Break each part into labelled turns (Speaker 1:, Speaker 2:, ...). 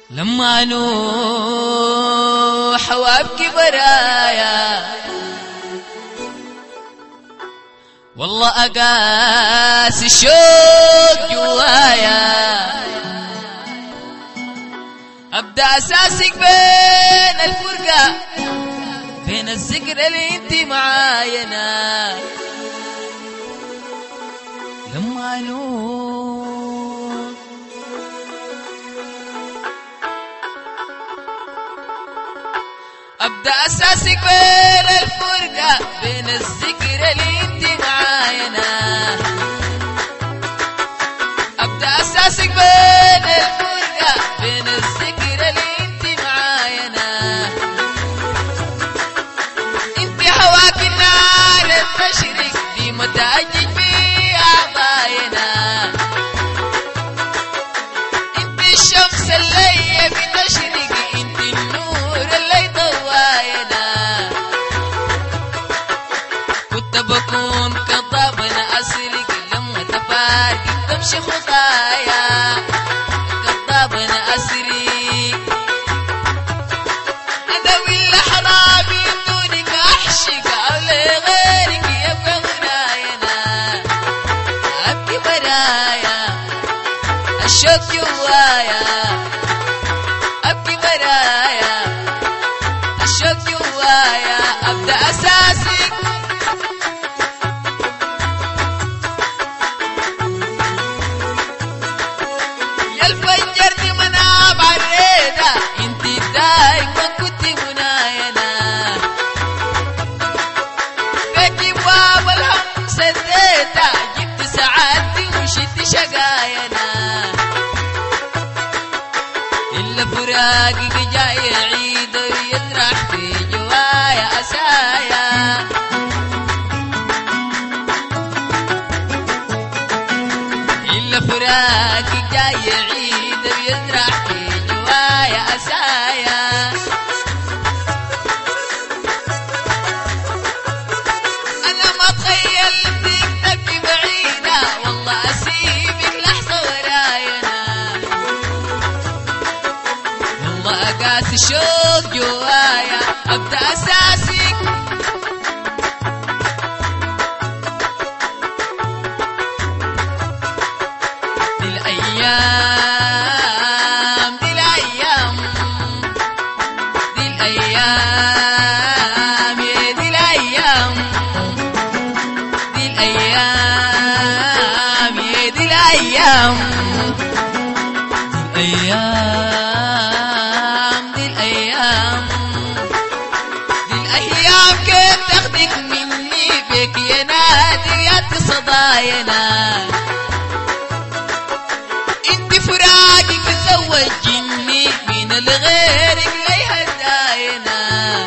Speaker 1: لما نوح وابكي برايا والله اقاس الشوق جوايا ابدا اساسك بين الفرقه بين الذكرى اللي انت معاينا لما نوح ابدا اساسك بين الفرقه بين الذكرى اللي انت معاينا ابدا اساسك بين الفرقه بين الذكرى اللي انت معاينا انت هواك النار المشرق دي متأجج في اعضاينا انت الشمس اللي بتشرق انت النور اللي ضواينا كنت بكون كضابنا اسرق لما تفارق تمشي خطايا كضابنا اسرق انا ولا حرامي دونك احشق او لغيرك يبقى غناينا ابكي برايا الشوق جوايا ابكي برايا الشوق جوايا ابدا اساسك يا الفجرني مناب عالريدة انت دايما كنت مناينا بيتي باب الهم سديتها جبت سعادتي وشدت شقاينا إلا فراقك جاي عيد ويطرح في جوايا أسايا إلا فراقك جاي عيد ويطرح في جوايا أسايا أنا ما تخيلتك تبكي بعيدة والله أسيبك لحظة وراينا والله أقاس الشوق جوايا أبدأ أساسك دي الأيام دي الأيام دي الأيام يا دي الأيام دي الأيام يا دي الأيام دي الأيام دي الأيام دي الأيام كيف تاخدك مني بك يا نادر يا صداينا انت فراقك زوجني من الغيرك لي هداينا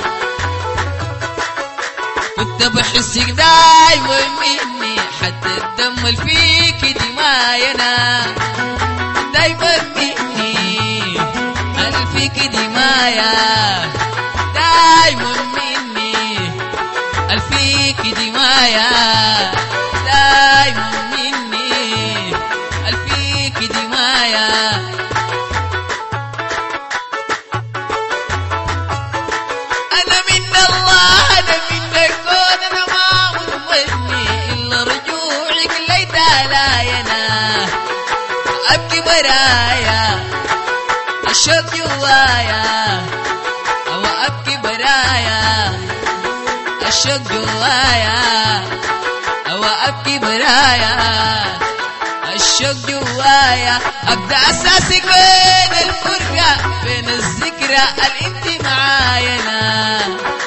Speaker 1: كنت بحسك دايما مني حتى الدم اللي فيك دماينا دايما مني اللي فيك دمايا دايما مني اللي فيك دمايا دايما مني اللي فيك دمايا أنا من الله أنا من الكون أنا ما مطمئني إلا رجوعك ليت لاينا أبكي برايا الشوق جوايا أو أبكي برايا الشوق جوايا أو أبكي برايا الشوق جوايا ابدا اساسك بين الفرقه بين الذكرى اللي انت معاينا